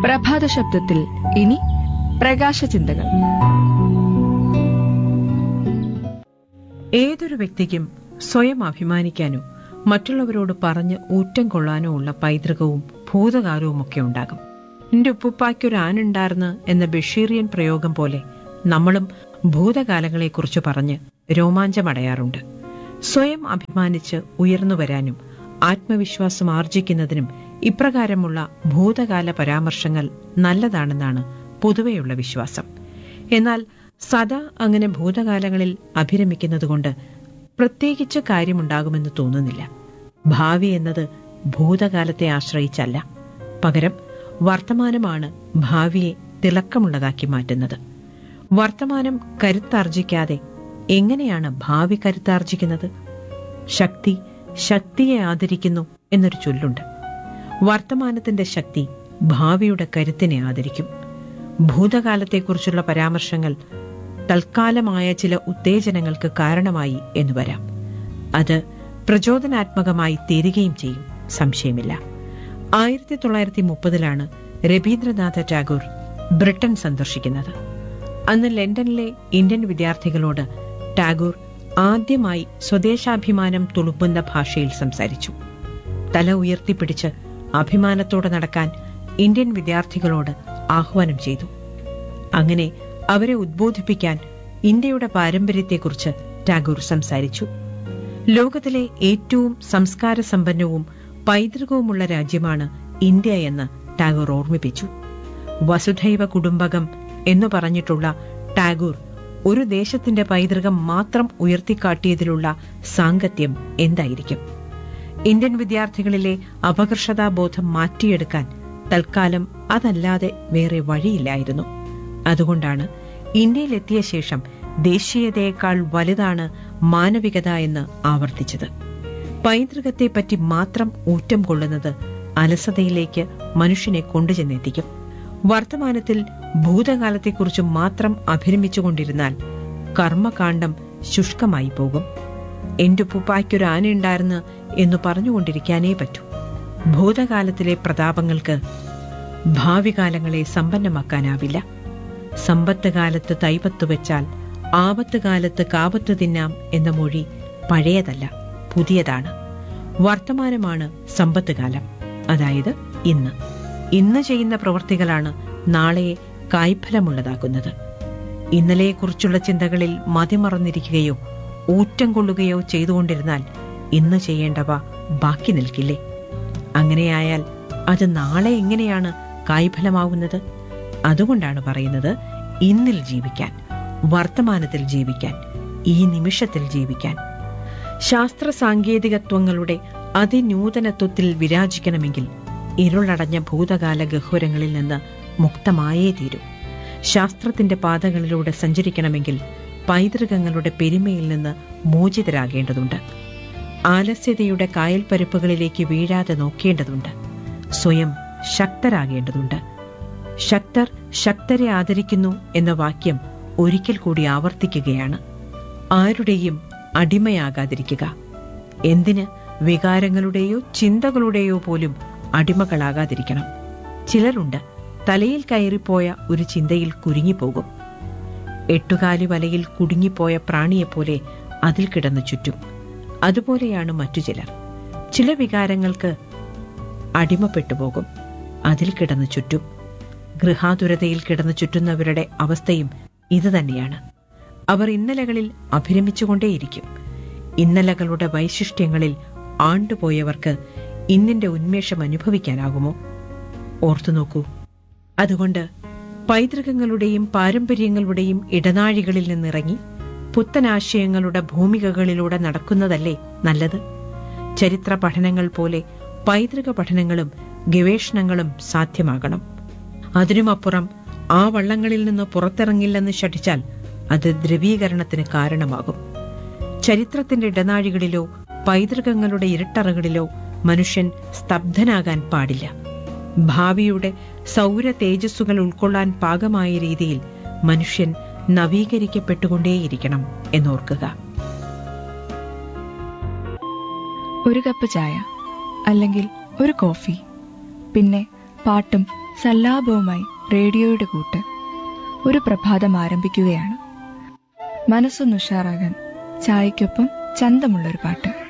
പ്രഭാത ശബ്ദത്തിൽ ഇനി പ്രകാശ ചിന്തകൾ ഏതൊരു വ്യക്തിക്കും സ്വയം അഭിമാനിക്കാനോ മറ്റുള്ളവരോട് പറഞ്ഞ് ഊറ്റം കൊള്ളാനോ ഉള്ള പൈതൃകവും ഭൂതകാലവും ഒക്കെ ഉണ്ടാകും എന്റെ ഉപ്പുപ്പായ്ക്കൊരു ആനുണ്ടാർന്ന് എന്ന ബഷീറിയൻ പ്രയോഗം പോലെ നമ്മളും ഭൂതകാലങ്ങളെക്കുറിച്ച് പറഞ്ഞ് രോമാഞ്ചമടയാറുണ്ട് സ്വയം അഭിമാനിച്ച് ഉയർന്നു വരാനും ആത്മവിശ്വാസം ആർജിക്കുന്നതിനും ഇപ്രകാരമുള്ള ഭൂതകാല പരാമർശങ്ങൾ നല്ലതാണെന്നാണ് പൊതുവെയുള്ള വിശ്വാസം എന്നാൽ സദാ അങ്ങനെ ഭൂതകാലങ്ങളിൽ അഭിരമിക്കുന്നതുകൊണ്ട് പ്രത്യേകിച്ച് കാര്യമുണ്ടാകുമെന്ന് തോന്നുന്നില്ല ഭാവി എന്നത് ഭൂതകാലത്തെ ആശ്രയിച്ചല്ല പകരം വർത്തമാനമാണ് ഭാവിയെ തിളക്കമുള്ളതാക്കി മാറ്റുന്നത് വർത്തമാനം കരുത്താർജിക്കാതെ എങ്ങനെയാണ് ഭാവി കരുത്താർജിക്കുന്നത് ശക്തി ശക്തിയെ ആദരിക്കുന്നു എന്നൊരു ചൊല്ലുണ്ട് വർത്തമാനത്തിന്റെ ശക്തി ഭാവിയുടെ കരുത്തിനെ ആദരിക്കും ഭൂതകാലത്തെക്കുറിച്ചുള്ള പരാമർശങ്ങൾ തൽക്കാലമായ ചില ഉത്തേജനങ്ങൾക്ക് കാരണമായി എന്ന് വരാം അത് പ്രചോദനാത്മകമായി തീരുകയും ചെയ്യും സംശയമില്ല ആയിരത്തി തൊള്ളായിരത്തി മുപ്പതിലാണ് രവീന്ദ്രനാഥ ടാഗോർ ബ്രിട്ടൻ സന്ദർശിക്കുന്നത് അന്ന് ലണ്ടനിലെ ഇന്ത്യൻ വിദ്യാർത്ഥികളോട് ടാഗോർ ആദ്യമായി സ്വദേശാഭിമാനം തുളുമ്പുന്ന ഭാഷയിൽ സംസാരിച്ചു തല ഉയർത്തിപ്പിടിച്ച് അഭിമാനത്തോടെ നടക്കാൻ ഇന്ത്യൻ വിദ്യാർത്ഥികളോട് ആഹ്വാനം ചെയ്തു അങ്ങനെ അവരെ ഉദ്ബോധിപ്പിക്കാൻ ഇന്ത്യയുടെ പാരമ്പര്യത്തെക്കുറിച്ച് ടാഗോർ സംസാരിച്ചു ലോകത്തിലെ ഏറ്റവും സംസ്കാര സമ്പന്നവും പൈതൃകവുമുള്ള രാജ്യമാണ് ഇന്ത്യ എന്ന് ടാഗോർ ഓർമ്മിപ്പിച്ചു വസുധൈവ കുടുംബകം എന്ന് പറഞ്ഞിട്ടുള്ള ടാഗോർ ഒരു ദേശത്തിന്റെ പൈതൃകം മാത്രം ഉയർത്തിക്കാട്ടിയതിലുള്ള സാങ്കത്യം എന്തായിരിക്കും ഇന്ത്യൻ വിദ്യാർത്ഥികളിലെ അപകർഷതാബോധം മാറ്റിയെടുക്കാൻ തൽക്കാലം അതല്ലാതെ വേറെ വഴിയില്ലായിരുന്നു അതുകൊണ്ടാണ് ഇന്ത്യയിലെത്തിയ ശേഷം ദേശീയതയേക്കാൾ വലുതാണ് മാനവികത എന്ന് ആവർത്തിച്ചത് പൈതൃകത്തെപ്പറ്റി മാത്രം ഊറ്റം കൊള്ളുന്നത് അലസതയിലേക്ക് മനുഷ്യനെ കൊണ്ടുചെന്നെത്തിക്കും വർത്തമാനത്തിൽ ഭൂതകാലത്തെക്കുറിച്ച് മാത്രം അഭിരമിച്ചുകൊണ്ടിരുന്നാൽ കർമ്മകാന്ഡം ശുഷ്കമായി പോകും എന്റെ ഉപ്പുപ്പായ്ക്കൊരു ആനയുണ്ടായിരുന്നു എന്ന് പറഞ്ഞുകൊണ്ടിരിക്കാനേ പറ്റൂ ഭൂതകാലത്തിലെ പ്രതാപങ്ങൾക്ക് ഭാവി കാലങ്ങളെ സമ്പന്നമാക്കാനാവില്ല സമ്പത്ത് കാലത്ത് തൈപത്ത് വെച്ചാൽ ആപത്ത് കാലത്ത് കാപത്ത് തിന്നാം എന്ന മൊഴി പഴയതല്ല പുതിയതാണ് വർത്തമാനമാണ് സമ്പത്ത് കാലം അതായത് ഇന്ന് ഇന്ന് ചെയ്യുന്ന പ്രവൃത്തികളാണ് നാളെയെ കായ്ഫലമുള്ളതാക്കുന്നത് ഇന്നലെയെക്കുറിച്ചുള്ള ചിന്തകളിൽ മതിമറന്നിരിക്കുകയോ ഊറ്റം കൊള്ളുകയോ ചെയ്തുകൊണ്ടിരുന്നാൽ ഇന്ന് ചെയ്യേണ്ടവ ബാക്കി നിൽക്കില്ലേ അങ്ങനെയായാൽ അത് നാളെ എങ്ങനെയാണ് കായ്ഫലമാവുന്നത് അതുകൊണ്ടാണ് പറയുന്നത് ഇന്നിൽ ജീവിക്കാൻ വർത്തമാനത്തിൽ ജീവിക്കാൻ ഈ നിമിഷത്തിൽ ജീവിക്കാൻ ശാസ്ത്ര സാങ്കേതികത്വങ്ങളുടെ അതിനൂതനത്വത്തിൽ വിരാജിക്കണമെങ്കിൽ ഇരുളടഞ്ഞ ഭൂതകാല ഗഹ്വരങ്ങളിൽ നിന്ന് മുക്തമായേ തീരൂ ശാസ്ത്രത്തിന്റെ പാതകളിലൂടെ സഞ്ചരിക്കണമെങ്കിൽ പൈതൃകങ്ങളുടെ പെരുമയിൽ നിന്ന് മോചിതരാകേണ്ടതുണ്ട് ആലസ്യതയുടെ കായൽപ്പരപ്പുകളിലേക്ക് വീഴാതെ നോക്കേണ്ടതുണ്ട് സ്വയം ശക്തരാകേണ്ടതുണ്ട് ശക്തർ ശക്തരെ ആദരിക്കുന്നു എന്ന വാക്യം ഒരിക്കൽ കൂടി ആവർത്തിക്കുകയാണ് ആരുടെയും അടിമയാകാതിരിക്കുക എന്തിന് വികാരങ്ങളുടെയോ ചിന്തകളുടെയോ പോലും അടിമകളാകാതിരിക്കണം ചിലരുണ്ട് തലയിൽ കയറിപ്പോയ ഒരു ചിന്തയിൽ കുരുങ്ങിപ്പോകും എട്ടുകാലി വലയിൽ കുടുങ്ങിപ്പോയ പ്രാണിയെപ്പോലെ അതിൽ കിടന്നു ചുറ്റും അതുപോലെയാണ് മറ്റു ചിലർ ചില വികാരങ്ങൾക്ക് അടിമപ്പെട്ടു പോകും അതിൽ കിടന്നു ചുറ്റും ഗൃഹാതുരതയിൽ കിടന്നു ചുറ്റുന്നവരുടെ അവസ്ഥയും ഇതുതന്നെയാണ് അവർ ഇന്നലകളിൽ അഭിരമിച്ചുകൊണ്ടേയിരിക്കും ഇന്നലകളുടെ വൈശിഷ്ട്യങ്ങളിൽ ആണ്ടുപോയവർക്ക് ഇന്നിന്റെ ഉന്മേഷം അനുഭവിക്കാനാകുമോ ഓർത്തു നോക്കൂ അതുകൊണ്ട് പൈതൃകങ്ങളുടെയും പാരമ്പര്യങ്ങളുടെയും ഇടനാഴികളിൽ നിന്നിറങ്ങി പുത്തനാശയങ്ങളുടെ ഭൂമികകളിലൂടെ നടക്കുന്നതല്ലേ നല്ലത് ചരിത്ര പഠനങ്ങൾ പോലെ പൈതൃക പഠനങ്ങളും ഗവേഷണങ്ങളും സാധ്യമാകണം അതിനുമപ്പുറം ആ വള്ളങ്ങളിൽ നിന്ന് പുറത്തിറങ്ങില്ലെന്ന് ശഠിച്ചാൽ അത് ദ്രവീകരണത്തിന് കാരണമാകും ചരിത്രത്തിന്റെ ഇടനാഴികളിലോ പൈതൃകങ്ങളുടെ ഇരുട്ടറകളിലോ മനുഷ്യൻ സ്തബ്ധനാകാൻ പാടില്ല ഭാവിയുടെ സൗര തേജസ്സുകൾ ഉൾക്കൊള്ളാൻ പാകമായ രീതിയിൽ മനുഷ്യൻ നവീകരിക്കപ്പെട്ടുകൊണ്ടേയിരിക്കണം എന്നോർക്കുക ഒരു കപ്പ് ചായ അല്ലെങ്കിൽ ഒരു കോഫി പിന്നെ പാട്ടും സല്ലാപവുമായി റേഡിയോയുടെ കൂട്ട് ഒരു പ്രഭാതം ആരംഭിക്കുകയാണ് മനസ്സൊന്ന് ഉഷാറാകാൻ ചായയ്ക്കൊപ്പം ചന്തമുള്ളൊരു പാട്ട്